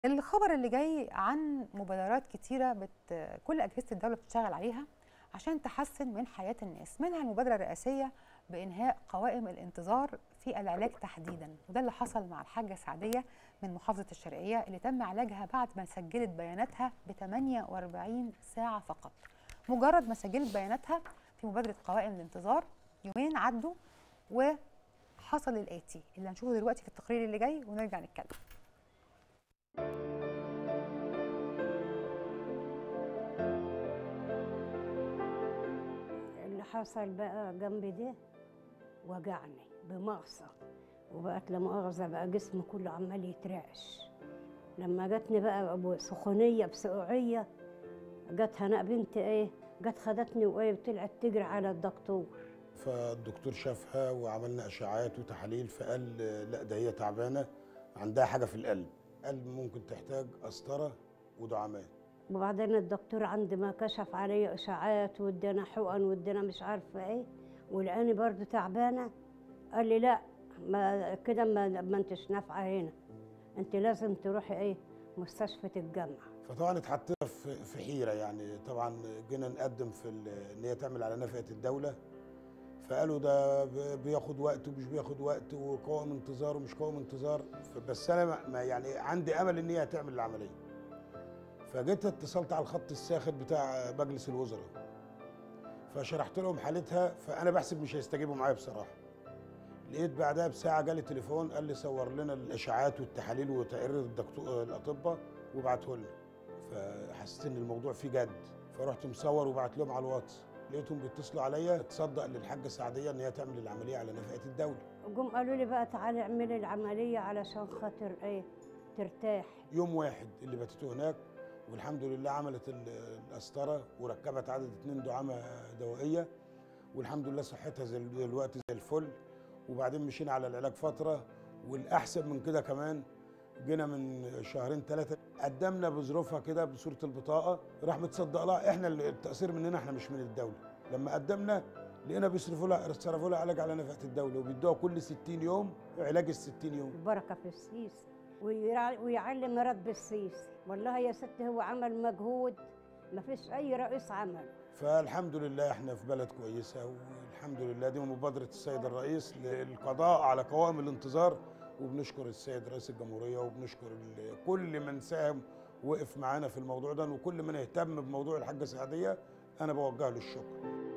الخبر اللي جاي عن مبادرات كتيرة بت... كل أجهزة الدولة بتشتغل عليها عشان تحسن من حياة الناس منها المبادرة الرئاسية بإنهاء قوائم الانتظار في العلاج تحديدا وده اللي حصل مع الحاجة سعدية من محافظة الشرقية اللي تم علاجها بعد ما سجلت بياناتها ب 48 ساعة فقط مجرد ما سجلت بياناتها في مبادرة قوائم الانتظار يومين عدوا وحصل الآتي اللي هنشوفه دلوقتي في التقرير اللي جاي ونرجع نتكلم اللي حصل بقى جنبي ده وجعني بمغصة وبقت لا مؤاخذة بقى جسمي كله عمال يترعش لما جاتني بقى أبو سخونية بسقوعية جت هناء بنت ايه جت خدتني وايه وطلعت تجري على الدكتور فالدكتور شافها وعملنا اشعاعات وتحاليل فقال لا ده هي تعبانه عندها حاجه في القلب قلب ممكن تحتاج قسطره ودعامات وبعدين الدكتور عندما كشف علي اشاعات وادانا حقن وادانا مش عارفه ايه ولقاني برضو تعبانه قال لي لا ما كده ما, ما انتش نافعه هنا انت لازم تروحي ايه مستشفى الجامعه فطبعا اتحطينا في في حيره يعني طبعا جينا نقدم في ال- ان هي تعمل على نفقه الدوله فقالوا ده ب- بياخد وقت ومش بياخد وقت وقوائم انتظار ومش قوائم انتظار بس انا ما- ما يعني عندي امل ان هي تعمل العمليه فجيت اتصلت على الخط الساخن بتاع مجلس الوزراء فشرحت لهم حالتها فانا بحسب مش هيستجيبوا معايا بصراحه لقيت بعدها بساعه جالي تليفون قال لي صور لنا الاشاعات والتحاليل وتقرير الدكتور الاطباء وابعته لنا فحسيت ان الموضوع فيه جد فرحت مصور وبعت لهم على الواتس لقيتهم بيتصلوا عليا تصدق للحاجه سعديه ان هي تعمل العمليه على نفقه الدوله وجم قالوا لي بقى تعالي اعملي العمليه علشان خاطر ايه ترتاح يوم واحد اللي باتته هناك والحمد لله عملت ال- القسطره وركبت عدد اتنين دعامه دوائيه والحمد لله صحتها زي دلوقتي زي الفل وبعدين مشينا على العلاج فتره والاحسن من كده كمان جينا من شهرين ثلاثه قدمنا بظروفها كده بصوره البطاقه راح متصدق لها احنا اللي- التقصير مننا احنا مش من الدوله لما قدمنا لقينا بيصرفوا لها صرفوا لها علاج على نفقه الدوله وبيدوها كل 60 يوم علاج ال 60 يوم البركه في السيس ويرع- ويعلم رب السيس والله يا ست هو عمل مجهود ما فيش اي رئيس عمل فالحمد لله احنا في بلد كويسه والحمد لله دي مبادره السيد الرئيس للقضاء على قوائم الانتظار وبنشكر السيد رئيس الجمهوريه وبنشكر ال- كل من ساهم وقف معانا في الموضوع ده وكل من اهتم بموضوع الحاجه سعديه انا بوجه له الشكر